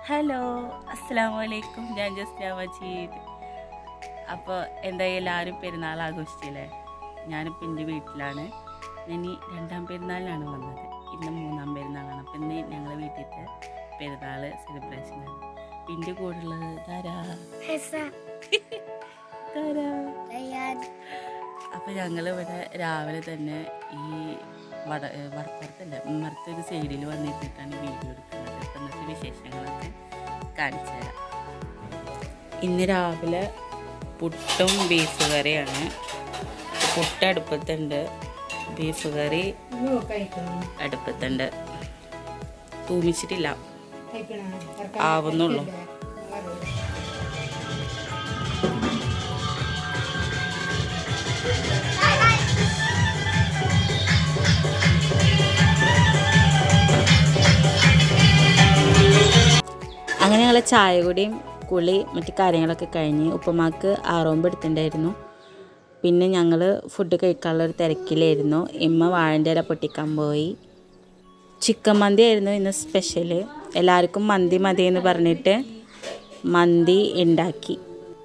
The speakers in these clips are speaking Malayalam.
ഹലോ അസ്സാം വലൈക്കും ഞാൻ ജസ്ന മജീദ് അപ്പോൾ എന്തായാലും എല്ലാവരും പെരുന്നാൾ ആഘോഷിച്ചില്ലേ ഞാനിപ്പോൾ എൻ്റെ വീട്ടിലാണ് ഇനി രണ്ടാം പെരുന്നാളിനാണ് വന്നത് ഇന്ന് മൂന്നാം പെരുന്നാളാണ് അപ്പം ഇന്ന് ഞങ്ങളെ വീട്ടിലത്തെ പെരുന്നാൾ സെലിബ്രേഷനാണ് അപ്പം എൻ്റെ കൂടെ ഉള്ളത് ധാരാ ധാരാ അപ്പോൾ ഞങ്ങൾ ഇവിടെ രാവിലെ തന്നെ ഈ വട ഏ, വടപ്പുറത്തല്ല ഉമ്മറത്തെ ഒരു സൈഡിൽ വന്നിട്ടിട്ടാണ് വീഡിയോ എടുക്കുന്നത് അപ്പം ഇന്നത്തെ വിശേഷങ്ങളൊക്കെ കാണിച്ചു തരാം ഇന്ന് രാവിലെ പുട്ടും ബീഫ് കറിയാണ് പുട്ട് അടുപ്പത്തുണ്ട് ബീഫ് കറി അടുപ്പത്തുണ്ട് തൂമിച്ചിട്ടില്ല ആവുന്നുള്ളൂ അങ്ങനെ ഞങ്ങൾ ചായ കൂടിയും കുളി മറ്റു കാര്യങ്ങളൊക്കെ കഴിഞ്ഞ് ഉപ്പമാക്ക് ആറോമ്പ് എടുത്തിട്ടുണ്ടായിരുന്നു പിന്നെ ഞങ്ങൾ ഫുഡ് കഴിക്കാനുള്ള ഒരു തിരക്കിലായിരുന്നു ഇമ്മ വാഴൻ്റെ ഇല പൊട്ടിക്കാൻ പോയി ചിക്കൻ മന്തി ആയിരുന്നു ഇന്ന് സ്പെഷ്യൽ എല്ലാവർക്കും മന്തി മതി എന്ന് പറഞ്ഞിട്ട് മന്തി ഉണ്ടാക്കി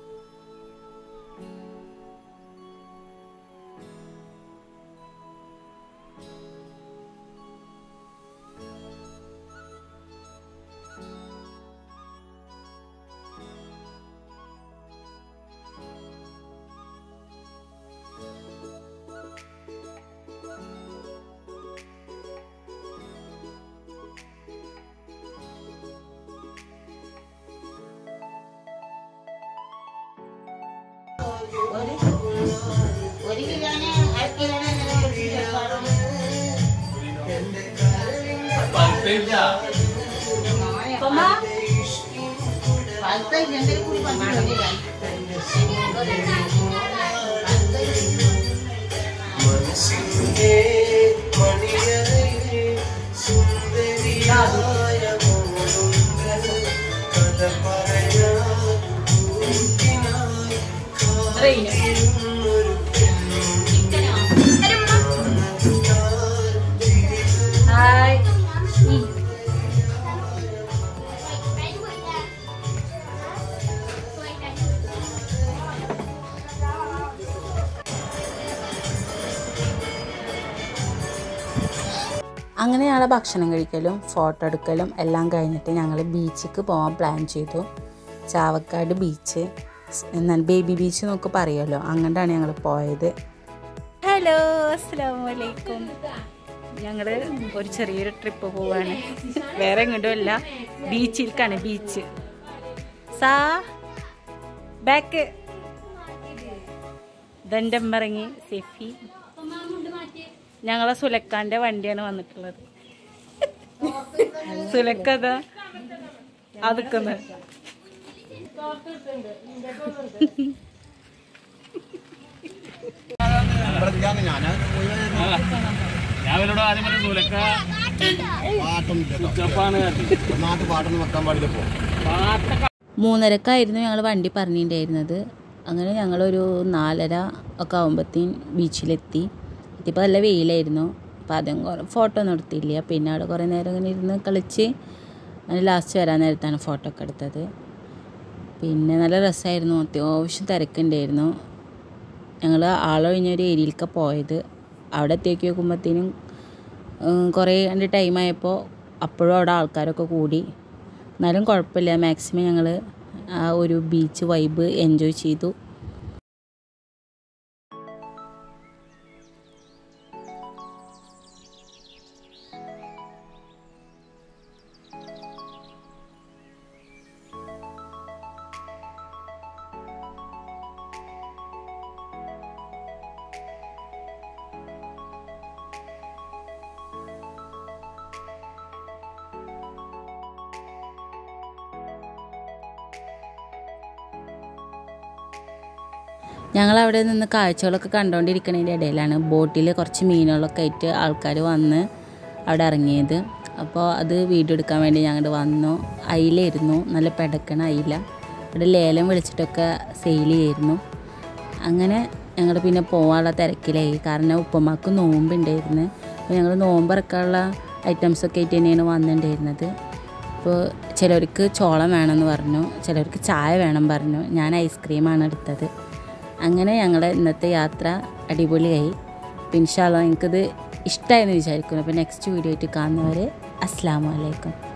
ഒരു കിലോന് അര കിലോന് പത്ത് ഇങ്ങനത്തെ കൂടി പന്ത്രണ്ട് മനസ്സിന്റെ മണിയറയിൽ സുന്ദരിയായ മോളുണ്ട്. കഥ പറയാൻ കൂട്ടിനായി കാത്തിരുന്നൊരു പെണ്ണുണ്ട്. അങ്ങനെ ഞങ്ങൾ ഭക്ഷണം കഴിക്കലും ഫോട്ടോ എടുക്കലും എല്ലാം കഴിഞ്ഞിട്ട് ഞങ്ങൾ ബീച്ചിക്ക് പോകാൻ പ്ലാൻ ചെയ്തു ചാവക്കാട് ബീച്ച് സ് എന്നാൽ ബേബി ബീച്ച് എന്നൊക്കെ പറയുമല്ലോ അങ്ങോട്ടാണ് ഞങ്ങൾ പോയത് ഹലോ അസ്സാം വലൈക്കും ഞങ്ങൾ ഒരു ചെറിയൊരു ട്രിപ്പ് പോവാണ് വേറെ എങ്ങോട്ടും അല്ല ബീച്ചിലേക്കാണ് ബീച്ച് സാ ബാക്ക് ദൻ്റെ ഇറങ്ങി സെഫി ഞങ്ങളെ സുലക്കാന്റെ വണ്ടിയാണ് വന്നിട്ടുള്ളത് സുലക്കത അതുക്കുന്നത് രാവിലെ ആദ്യം പറഞ്ഞ സൂലക്ക ഉച്ചപ്പാണ് മൂന്നരക്കായിരുന്നു ഞങ്ങൾ വണ്ടി പറഞ്ഞിട്ടുണ്ടായിരുന്നത് അങ്ങനെ ഞങ്ങളൊരു നാലര ഒക്കെ ആകുമ്പോഴത്തേക്കും ബീച്ചിലെത്തി എത്തിയപ്പോൾ നല്ല വെയിലായിരുന്നു അപ്പോൾ അതും കുറേ ഫോട്ടോ ഒന്നും എടുത്തില്ല പിന്നെ അവിടെ കുറേ നേരം ഇങ്ങനെ ഇരുന്ന് കളിച്ച് അങ്ങനെ ലാസ്റ്റ് വരാൻ നേരത്താണ് ഫോട്ടോ ഒക്കെ എടുത്തത് പിന്നെ നല്ല രസമായിരുന്നു അത്യാവശ്യം തിരക്കുണ്ടായിരുന്നു ഞങ്ങൾ ആളൊഴിഞ്ഞൊരു ഏരിയയിലേക്ക് പോയത് അവിടെ എത്തിയൊക്കെ നോക്കുമ്പോഴത്തേനും കുറേ കണ്ട് ടൈമായപ്പോൾ അപ്പോഴും അവിടെ ആൾക്കാരൊക്കെ കൂടി എന്നാലും കുഴപ്പമില്ല മാക്സിമം ഞങ്ങൾ ആ ഒരു ബീച്ച് വൈബ് എൻജോയ് ചെയ്തു ഞങ്ങൾ അവിടെ നിന്ന് കാഴ്ചകളൊക്കെ കണ്ടുകൊണ്ടിരിക്കുന്നതിൻ്റെ ഇടയിലാണ് ബോട്ടിൽ കുറച്ച് മീനുകളൊക്കെ ആയിട്ട് ആൾക്കാർ വന്ന് അവിടെ ഇറങ്ങിയത് അപ്പോൾ അത് വീഡിയോ എടുക്കാൻ വേണ്ടി ഞങ്ങൾ വന്നു അയിലായിരുന്നു നല്ല പെടക്കണ അയില ഇവിടെ ലേലം വിളിച്ചിട്ടൊക്കെ സെയിൽ ചെയ്യായിരുന്നു അങ്ങനെ ഞങ്ങൾ പിന്നെ പോകാനുള്ള തിരക്കിലായി കാരണം ഉപ്പമാക്ക് നോമ്പുണ്ടായിരുന്നു അപ്പോൾ ഞങ്ങൾ നോമ്പ് ഇറക്കാനുള്ള ഐറ്റംസൊക്കെ ആയിട്ട് തന്നെയാണ് വന്നിട്ടുണ്ടായിരുന്നത് അപ്പോൾ ചിലർക്ക് ചോളം വേണമെന്ന് പറഞ്ഞു ചിലർക്ക് ചായ വേണം പറഞ്ഞു ഞാൻ ഐസ്ക്രീമാണ് എടുത്തത് അങ്ങനെ ഞങ്ങളുടെ ഇന്നത്തെ യാത്ര അടിപൊളിയായി അപ്പം ഇൻഷാല്ല നിങ്ങൾക്കിത് ഇഷ്ടമായെന്ന് വിചാരിക്കുന്നു അപ്പോൾ നെക്സ്റ്റ് വീഡിയോ ആയിട്ട് കാണുന്നവരെ അസ്സാം വലൈക്കും